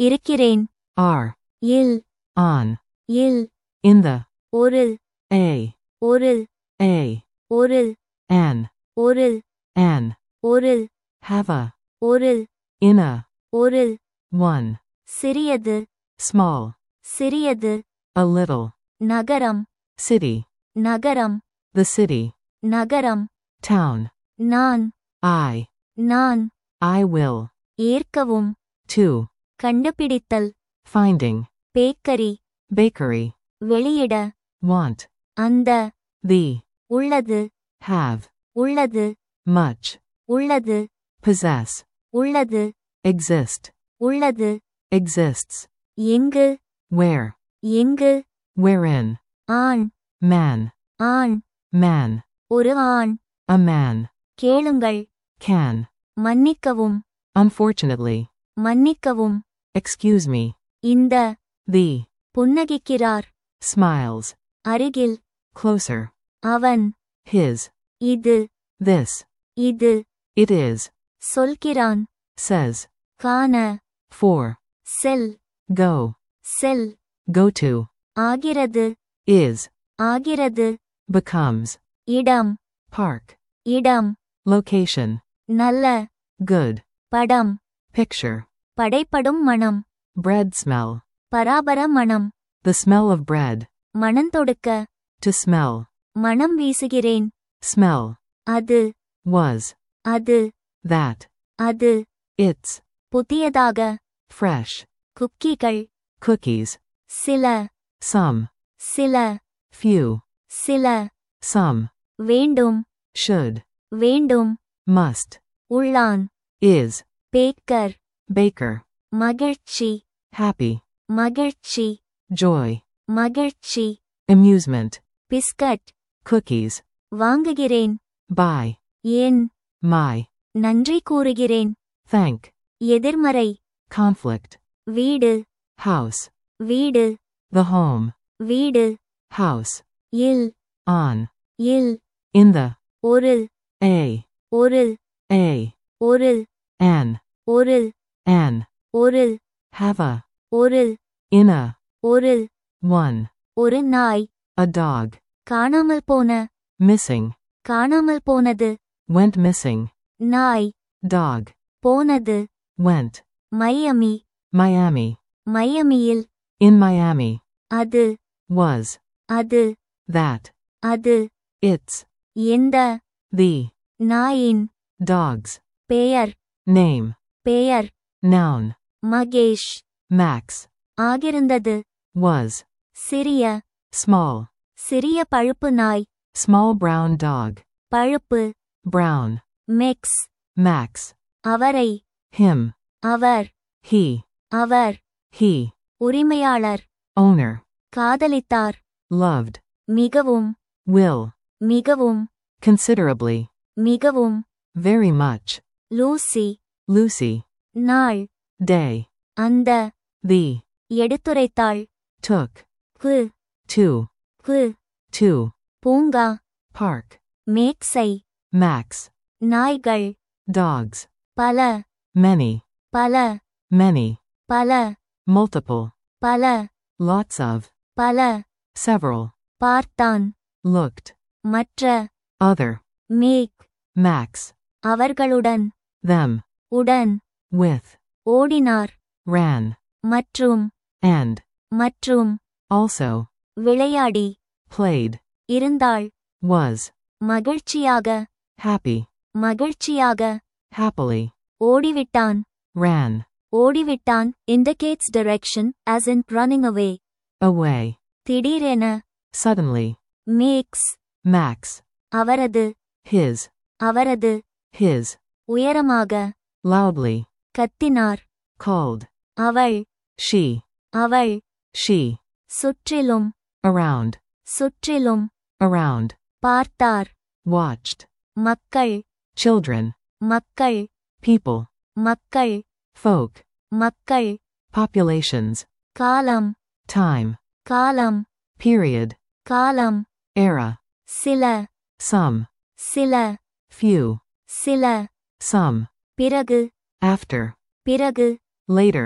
இருக்கிறேன் are, இல் on, இல் in the, ஒரு a, ஒரு a, ஒரு an, ஒரு an, ஒரு have a, ஒரு in a, ஒரு one, சிறியது small, சிறியது a little, நகரம் city, நகரம் the city, நகரம் town, நான் I, நான் I will, ஏற்கவும் to, கண்டுபிடித்தல் finding, பேக்கரி bakery, வெளியிட want, அந்த the, உள்ளது have, உள்ளது much, உள்ளது possess, உள்ளது exist, உள்ளது exists, எங்கு where, எங்கு wherein, ஆண் man, ஆண் man, ஒரு ஆண் a man, கேளுங்கள் can, மன்னிக்கவும் unfortunately, மன்னிக்கவும் excuse me, இந்த the, புன்னகிக்கிறார் smiles, அருகில் closer, அவன் his, இது this, இது it is, சொல்கிறான் says, காண for, sell go, sell go to, ஆகிறது is, ஆகிறது becomes, இடம் park, இடம் location, நல்ல good, படம் picture, படைப்படும் மனம் bread smell, பராபர மனம் the smell of bread, மணந்தொடுக்க to smell, மனம் வீசுகிறேன் smell, அது was, அது that, அது it's, புதியதாக fresh, குக்கிகள் cookies, சில some, சில few, சில some, வேண்டும் should, வேண்டும் must, உள்ளான் is, பேக்கர் baker, மகிழ்ச்சி happy, மகிழ்ச்சி joy, மகிழ்ச்சி amusement, பிஸ்கட் cookies, வாங்குகிறேன் buy, ஏன் my, நன்றி கூறுகிறேன் thank, எதிர்மறை conflict, வீடு house, வீடு the home, வீடு house, இல் on, இல் in the, ஒரு a, ஒரு a, ஒரு an, ஒரு an, ஒரு have a, ஒரு in a, ஒரு one, ஒரு நாய் a dog, காணாமல் போன missing, காணாமல் போனது went missing, நாய் dog, போனது went, மையமி Miami, மையமியில் in Miami, அது was, அது that, அது its, எந்த the, நாயின் dog's, பெயர் name, பெயர் noun, மகேஷ் Max, ஆகிருந்தது was, சிறிய small, சிறிய பழுப்பு நாய் small brown dog, பழுப்பு brown, மெக்ஸ் Max, அவரை him, அவர் he, அவர் he, உரிமையாளர் owner, காதலித்தார் loved, மிகவும் will, மிகவும் considerably, மிகவும் very much, லூசி Lucy, நாள் day, அந்த the, எடுத்துரைத்தாள் took, கு to, கு to, பூங்கா park, மேக்ஸை Max, நாய்கள் dogs, பல many, பல many, பல multiple, பல lots of, பல several, பார்த்தான் looked, மற்ற other, மேக் Max, அவர்களுடன் them, உடன் with, ஓடினார் ran, மற்றும் and, மற்றும் also, விளையாடி played, இருந்தாள் was, மகிழ்ச்சியாக happy, மகிழ்ச்சியாக happily, ஓடிவிட்டான் ran, ஓடிவிட்டான் indicates direction as in running away away, திடீரென suddenly, மேக்ஸ் Max, அவரது his, அவரது his, உயரமாக loudly, கத்தினார் called, அவள் she, அவள் she, சுற்றிலும் around, சுற்றிலும் around, பார்த்தார் watched, மக்கள் children, மக்கள் people, மக்கள் folk, மக்கள் populations, காலம் time, காலம் period, காலம் era, சில some, சில few, சில some, பிறகு after, பிறகு later,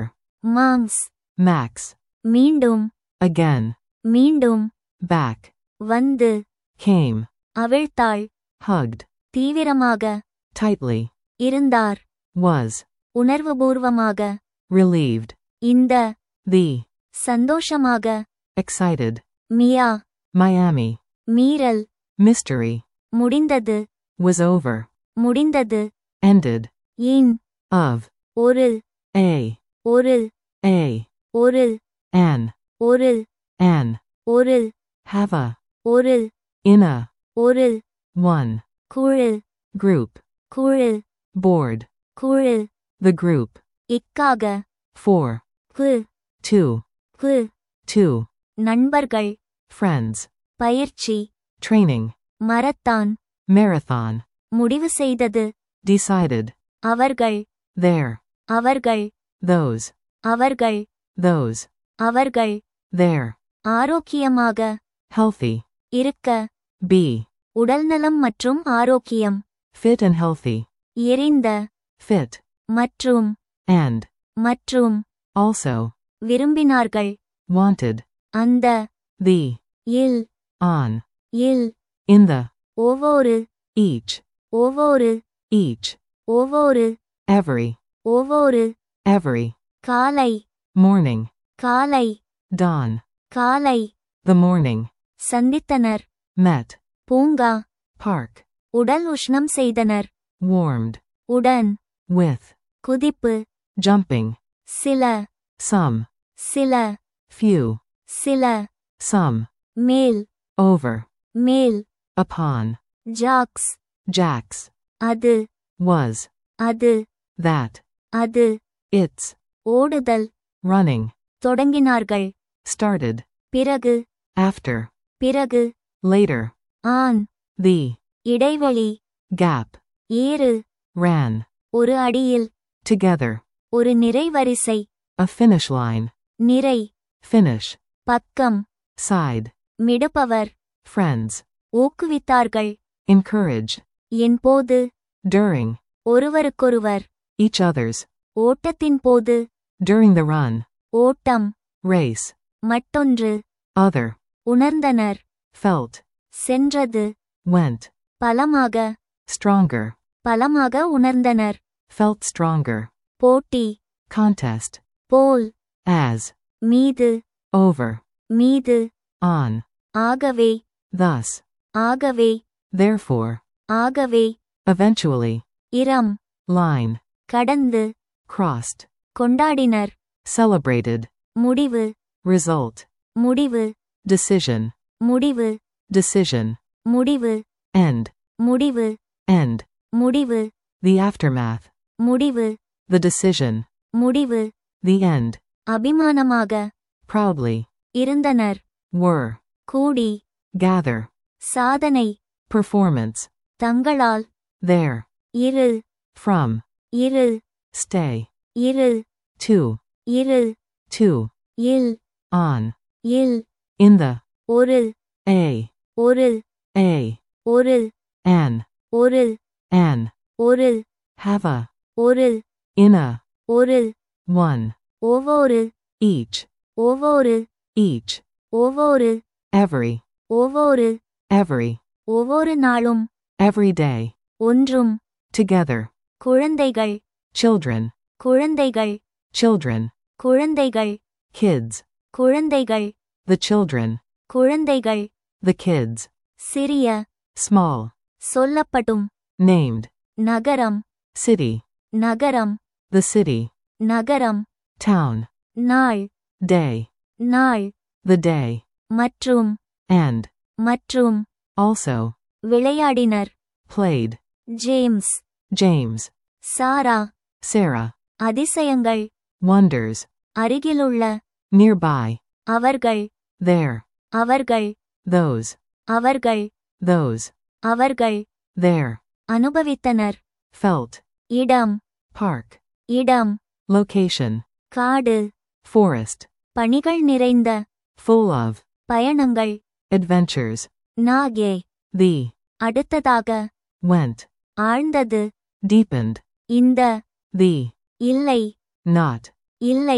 மாம்ஸ் max, மீண்டும் again, மீண்டும் back, வந்து came, அவிழ்த்தாள் hugged, தீவிரமாக tightly, இருந்தார் was, உணர்வுபூர்வமாக relieved, இந்த the, சந்தோஷமாக excited, மியா Miami, மீறல் mystery, முடிந்தது was over, முடிந்தது ended, இன் of, ஒரு a, ஒரு a, ஒரு an, ஒரு an, ஒரு have a, ஒரு in a, ஒரு one, குழு group, குழு board, குழு the group, இக்காக for, கு two, கு two, நண்பர்கள் friends, பயிற்சி training, மரத்தான் marathon, முடிவு செய்தது decided, அவர்கள் there, அவர்கள் those, அவர்கள் those, அவர்கள் there, ஆரோக்கியமாக healthy, இருக்க be, உடல்நலம் மற்றும் ஆரோக்கியம் fit and healthy, எரிந்த fit, மற்றும் and, மற்றும் also, விரும்பினார்கள் wanted, அந்த the, இல் on, இல் in the, ஒவ்வொரு each, ஒவ்வொரு each, ஒவ்வொரு every, ஒவ்வொரு every, காலை morning, காலை dawn, காலை the morning, சந்தித்தனர் met, பூங்கா park, உடல் உஷ்ணம் செய்தனர் warmed, உடன் with, குதிப்பு jumping, சில some, சில few, சில some, மேல் over, மேல் upon, ஜாக்ஸ் jacks, அது was, அது that, அது its, ஓடுதல் running, தொடங்கினார்கள் started, பிறகு after, பிறகு later, ஆன் the, இடைவெளி gap, ஏறு ran, ஒரு அடியில் together, ஒரு நிறைவரிசை a finish line, நிறை finish, பக்கம் side, மிடுப்பவர் friends, ஊக்குவித்தார்கள் encourage, என் போது during, ஒருவருக்கொருவர் each other's, ஓட்டத்தின் போது during the run, ஓட்டம் race, மட்டொன்று other, உணர்ந்தனர் felt, சென்றது went, பலமாக stronger, பலமாக உணர்ந்தனர் felt stronger, போட்டி contest, போல் as, மீது over, மீது on, ஆகவே thus, ஆகவே therefore, ஆகவே eventually, இரம் line, கடந்து crossed, கொண்டாடினர் celebrated, முடிவு result, முடிவு decision, முடிவு decision, முடிவு end, முடிவு end, முடிவு the aftermath, முடிவு the decision, முடிவு the end, அபிமானமாக proudly, இருந்தனர் were, கூடி gather, சாதனை performance, தங்களால் there, இரு from, இரு stay, இரு to, இரு to, இல் on, இல் in the, ஒரு a, ஒரு a, ஒரு an, ஒரு an, ஒரு have a, ஒரு in a, ஒரு one, ஒவ்வொரு each, ஒவ்வொரு each, ஒவ்வொரு every, ஒவ்வொரு every, ஒவ்வொரு நாளும் every day, ஒன்றும் together, குழந்தைகள் children, குழந்தைகள் children, குழந்தைகள் kids, குழந்தைகள் the children, குழந்தைகள் the kids, சிறிய small, சொல்லப்படும் named, நகரம் city, நகரம் the city, நகரம் town, நாள் day, நாள் the day, மற்றும் and, மற்றும் also, விளையாடினர் played, James James, Sarah Sarah, அதிசயங்கள் wonders, அருகிலுள்ள nearby, அவர்கள் there, அவர்கள் those, அவர்கள் those, அவர்கள் there, அனுபவித்தனர் felt, இடம் park, இடம் location, காடு forest, பணிகள் நிறைந்த full of, பயணங்கள் adventures, நாகே the, அடுத்ததாக went, ஆழ்ந்தது deepened, இந்த the, இல்லை not, இல்லை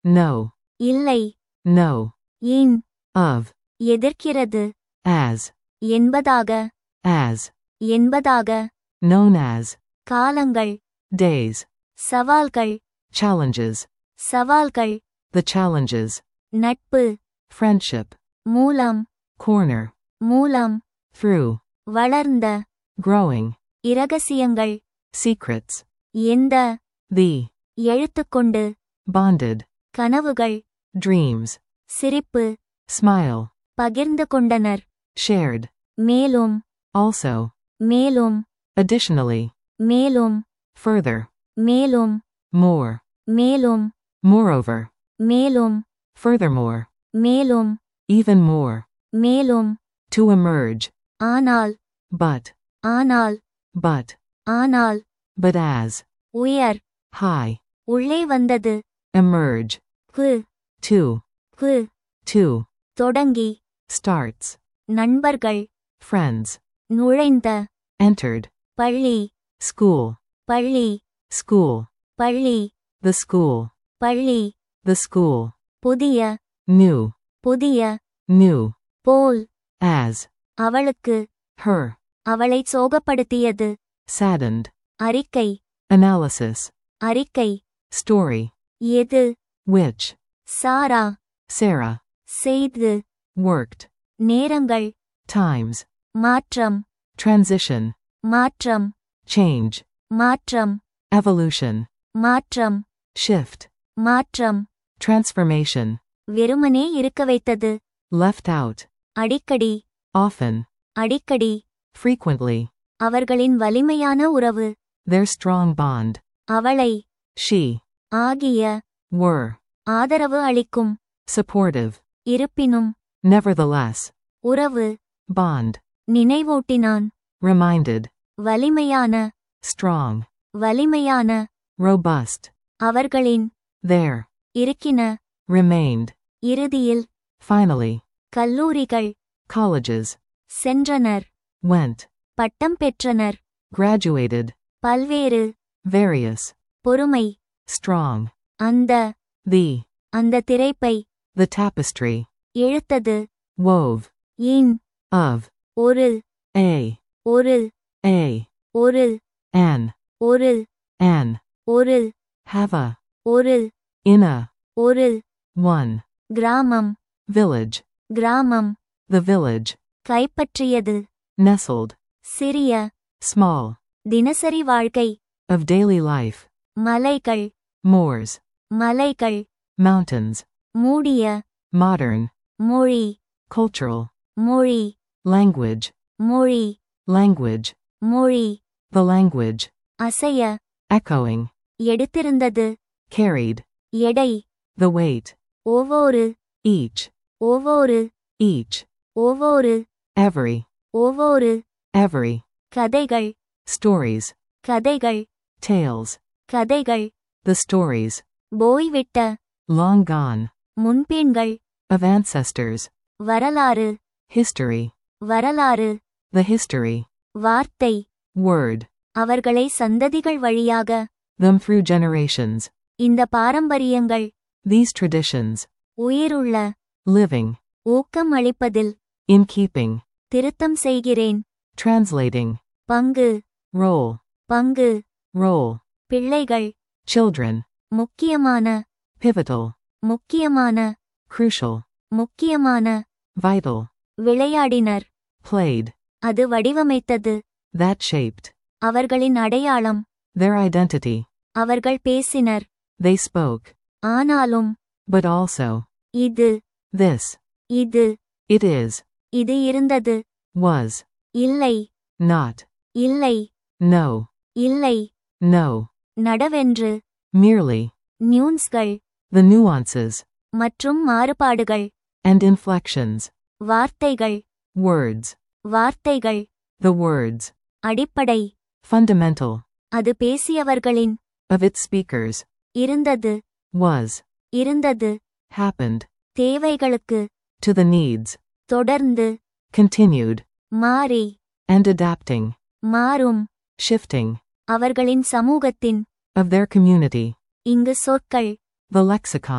no, இல்லை no, இன் of, எதிர்க்கிறது as, என்பதாக as, என்பதாக known as, காலங்கள் days, சவால்கள் challenges, சவால்கள் the challenges, நட்பு friendship, மூலம் corner, மூலம் through, வளர்ந்த growing, இரகசியங்கள் secrets, எந்த the, எழுத்துக்கொண்டு bonded, கனவுகள் dreams, சிரிப்பு smile, பகிர்ந்து கொண்டனர் shared, மேலும் also, மேலும் additionally, மேலும் further, மேலும் more, மேலும் moreover, மேலும் furthermore, மேலும் even more, மேலும் to emerge, ஆனால் but, ஆனால் but, ஆனால் but as, உயர் high, உள்ளே வந்தது emerge, கு to, கு to, தொடங்கி starts, நண்பர்கள் friends, நுழைந்த entered, பள்ளி school, பள்ளி school, பள்ளி the school, பள்ளி the school, புதிய new, புதிய new, போல் as, அவளுக்கு her, அவளை சோகப்படுத்தியது saddened, அறிக்கை analysis, அறிக்கை story, எது which, சாரா Sarah, செய்து worked, நேரங்கள் times, மாற்றம் transition, மாற்றம் change, மாற்றம் evolution, மாற்றம் shift, மாற்றம் transformation, வெறுமனே இருக்க வைத்தது left out, அடிக்கடி often, அடிக்கடி frequently, அவர்களின் வலிமையான உறவு their strong bond, அவளை she, ஆகிய were, ஆதரவு அளிக்கும் supportive, இருப்பினும் nevertheless, உறவு bond, நினைவூட்டினான் reminded, வலிமையான strong, வலிமையான robust, அவர்களின் there, இருக்கின remained, இறுதியில் finally, கல்லூரிகள் colleges, சென்றனர் went, பட்டம் பெற்றனர் graduated, பல்வேறு various, பொறுமை strong, அந்த the, அந்த திரைப்பை the tapestry, இழுத்தது wove, in of, ஒரு a, ஒரு a, ஒரு an, ஒரு an, ஒரு have a, ஒரு in a, ஒரு one, கிராமம் village, கிராமம் the village, கைப்பற்றியது nestled, சிறிய small, தினசரி வாழ்க்கை of daily life, மலைகள் moors, மலைகள் mountains, மூடிய modern, மொழி cultural, மொழி language, மொழி language, மொழி the language, அசைய echoing, எடுத்திருந்தது carried, எடை the weight, ஒவ்வொரு each, ஒவ்வொரு each, ஒவ்வொரு every, ஒவ்வொரு every, கதைகள் stories, கதைகள் tales, கதைகள் the stories, போய்விட்ட long gone, முன்பெண்கள் of ancestors, வரலாறு history, வரலாறு the history, வார்த்தை word, அவர்களை சந்ததிகள் வழியாக them through generations, இந்த பாரம்பரியங்கள் these traditions, உயிருள்ள living, ஊக்கம் அளிப்பதில் in keeping, திருத்தம் செய்கிறேன் translating, பங்கு role, பங்கு role, பிள்ளைகள் children, முக்கியமான pivotal, முக்கியமான crucial, முக்கியமான vital, விளையாடினர் played, அது வடிவமைத்தது that shaped, அவர்களின் அடையாளம் their identity, அவர்கள் பேசினர் they spoke, ஆனாலும் but also, இது this, இது it is, இது இருந்தது was, இல்லை not, இல்லை no, இல்லை no, நடவென்று merely, நியூன்ஸ்கள் the nuances, மற்றும் மாறுபாடுகள் and inflections, வார்த்தைகள் words, வார்த்தைகள் the words, அடிப்படை fundamental, அது பேசியவர்களின் of its speakers, இருந்தது was, இருந்தது happened, தேவைகளுக்கு to the needs, தொடர்ந்து continued, மாறி and adapting, மாறும் shifting, அவர்களின் சமூகத்தின் of their community, இங்கு சொற்கள் the lexicon,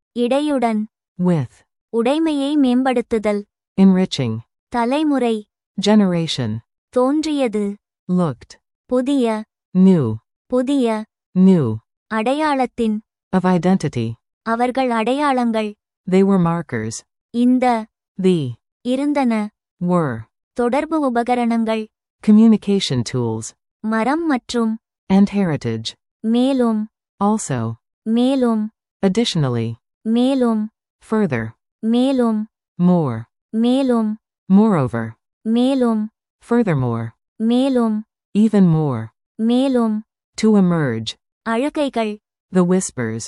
இடையுடன் with, உடைமையை மேம்படுத்துதல் enriching, தலைமுறை generation, தோன்றியது looked, புதிய new, புதிய new, அடையாளத்தின் of identity. அவர்கள் அடையாளங்கள் They were markers. இந்த The, இருந்தன were, தொடர்பு உபகரணங்கள் communication tools, மரம் மற்றும் and heritage. மேலும் Also, மேலும் additionally, மேலும் further, மேலும் more, மேலும் moreover, மேலும் furthermore, மேலும் even more, மேலும் to emerge, அழுகைகள் the whispers,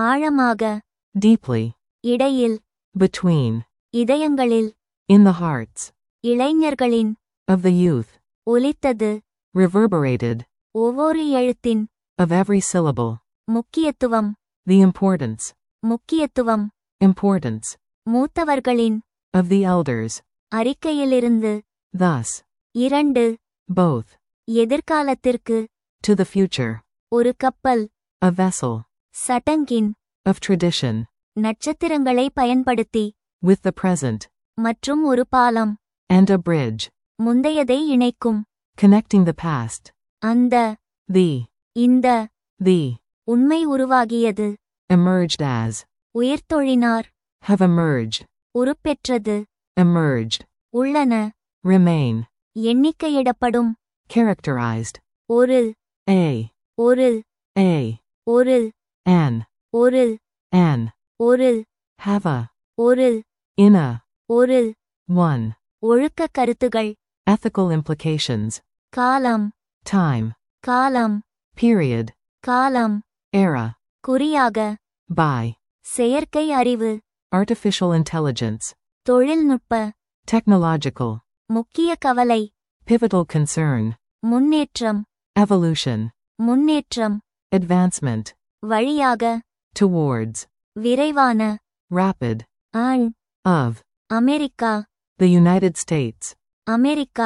ஆழமாக deeply, இடையில் between, இதயங்களில் in the hearts, இளைஞர்களின் of the youth, ஒலித்தது reverberated, ஒவ்வொரு எழுத்தின் of every syllable, முக்கியத்துவம் the importance, முக்கியத்துவம் importance, மூத்தவர்களின் of the elders, அறிக்கையிலிருந்து thus, இரண்டு both, எதிர்காலத்திற்கு to the future, ஒரு கப்பல் a vessel, சட்டங்கின் of tradition, நட்சத்திரங்களை பயன்படுத்தி with the present, மற்றும் ஒரு பாலம் and a bridge, முந்தையதை இணைக்கும் connecting the past, அந்த the, இந்த the, உண்மை உருவாகியது emerged as, உயிர்த்தொழினார் have emerged, உருப்பெற்றது emerged, உள்ளன remain, எண்ணிக்கையிடப்படும் characterized, ஒரு a, ஒரு a, ஒரு an, ஒரு an, ஒரு have a, ஒரு in a, ஒரு one, ஒழுக்க கருத்துகள் ethical implications, காலம் time, காலம் period, காலம் era, குறியாக by, செயற்கை அறிவு artificial intelligence, தொழில்நுட்ப technological, முக்கிய கவலை pivotal concern, முன்னேற்றம் evolution, முன்னேற்றம் advancement, வழியாக towards, விரைவான rapid, ஆண் of, அமெரிக்கா the United States, அமெரிக்கா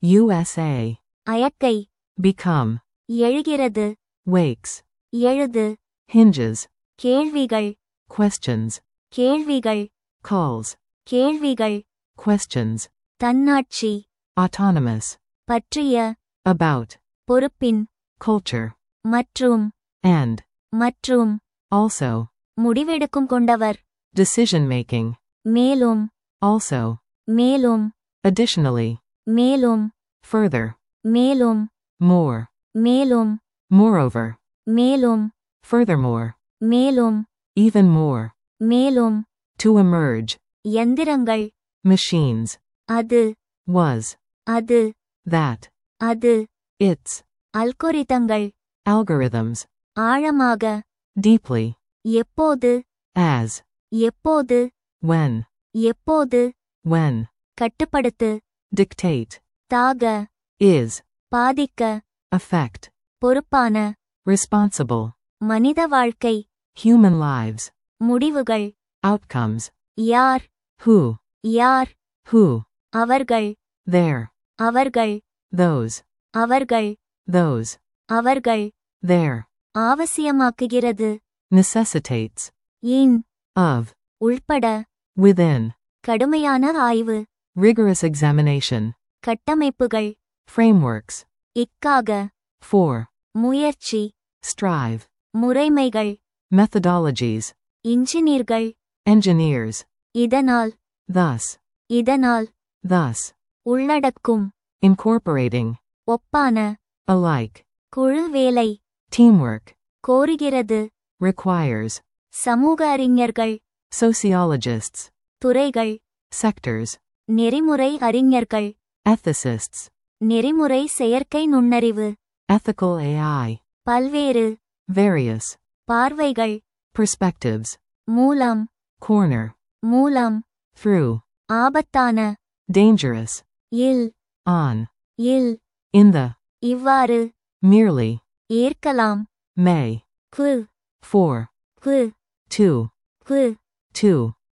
USA, அயற்கை become, எழுகிறது wakes, எழுது hinges, கேள்விகள் questions, கேள்விகள் calls, கேள்விகள் questions, தன்னாட்சி autonomous, பற்றிய about, பொறுப்பின் culture, மற்றும் and, மற்றும் also, முடிவெடுக்கும் கொண்டவர் decision making, மேலும் also, மேலும் additionally, மேலும் further, மேலும் more, மேலும் moreover, மேலும் furthermore, மேலும் even more, மேலும் to emerge, யந்திரங்கள் machines, அது was, அது that, அது its, அல்கொரிதங்கள் algorithms, ஆழமாக deeply, எப்போது as, எப்போது when, எப்போது when, கட்டுப்படுத்து dictate, தாக is, பாதிக்க affect, பொறுப்பான responsible, மனித வாழ்க்கை human lives, முடிவுகள் outcomes, யார் who, யார் who, அவர்கள் there, அவர்கள் those, அவர்கள் those, அவர்கள் there, அவசியமாக்குகிறது necessitates, இன் of, உள்பட within, கடுமையான ஆய்வு rigorous examination, கட்டமைப்புகள் frameworks, இக்காக for, முயற்சி strive, முறைமைகள் methodologies, இன்ஜினியர்கள் engineers, இதனால் thus, இதனால் thus, உள்ளடக்கும் incorporating, ஒப்பான alike, குழு வேலை teamwork, கோருகிறது requires, சமூக அறிஞர்கள் sociologists, துறைகள் sectors, நெறிமுறை அறிஞர்கள் ethicists, நெறிமுறை செயற்கை நுண்ணறிவு ethical AI, பல்வேறு various, பார்வைகள் perspectives, மூலம் corner, மூலம் through, ஆபத்தான dangerous, இல் on, இல் in the, இவ்வாறு merely, ஏற்கலாம் may, கு for, கு to, கு to,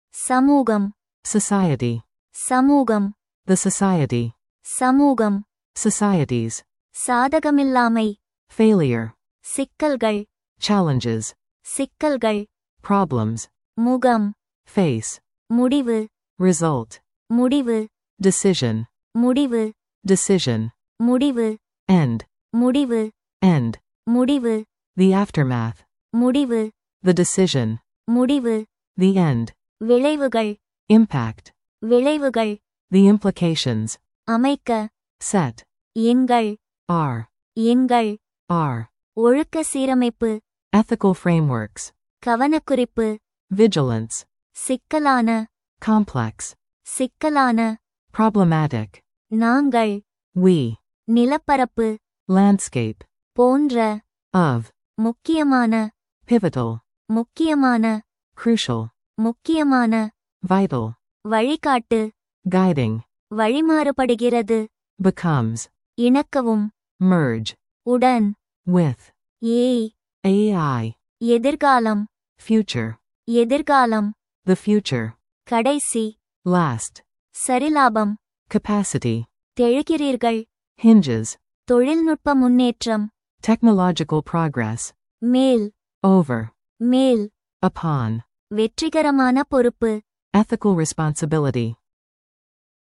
சமூகம் society, சமூகம் the society, சமூகம் societies, சாதகமில்லாமை failure, சிக்கல்கள் challenges, சிக்கல்கள் problems, முகம் face, முடிவு result, முடிவு decision, முடிவு decision, முடிவு end, முடிவு end, முடிவு the aftermath, முடிவு the decision, முடிவு the end, விளைவுகள் impact, விளைவுகள் the implications, அமைக்க set, எண்கள் are, எண்கள் are, ஒழுக்க சீரமைப்பு ethical frameworks, கவனக்குறிப்பு vigilance, சிக்கலான complex, சிக்கலான problematic, நாங்கள் we, நிலப்பரப்பு landscape, போன்ற of, முக்கியமான pivotal, முக்கியமான crucial, முக்கியமான vital, வழிகாட்டு guiding, வழிமாறுபடுகிறது becomes, இணக்கவும் merge, உடன் with, ஏய் AI, எதிர்காலம் future, எதிர்காலம் the future, கடைசி last, சரிலாபம் capacity, தெழுகிறீர்கள் hinges, தொழில்நுட்ப முன்னேற்றம் technological progress, மேல் over, மேல் upon, வெற்றிகரமான பொறுப்பு ethical responsibility,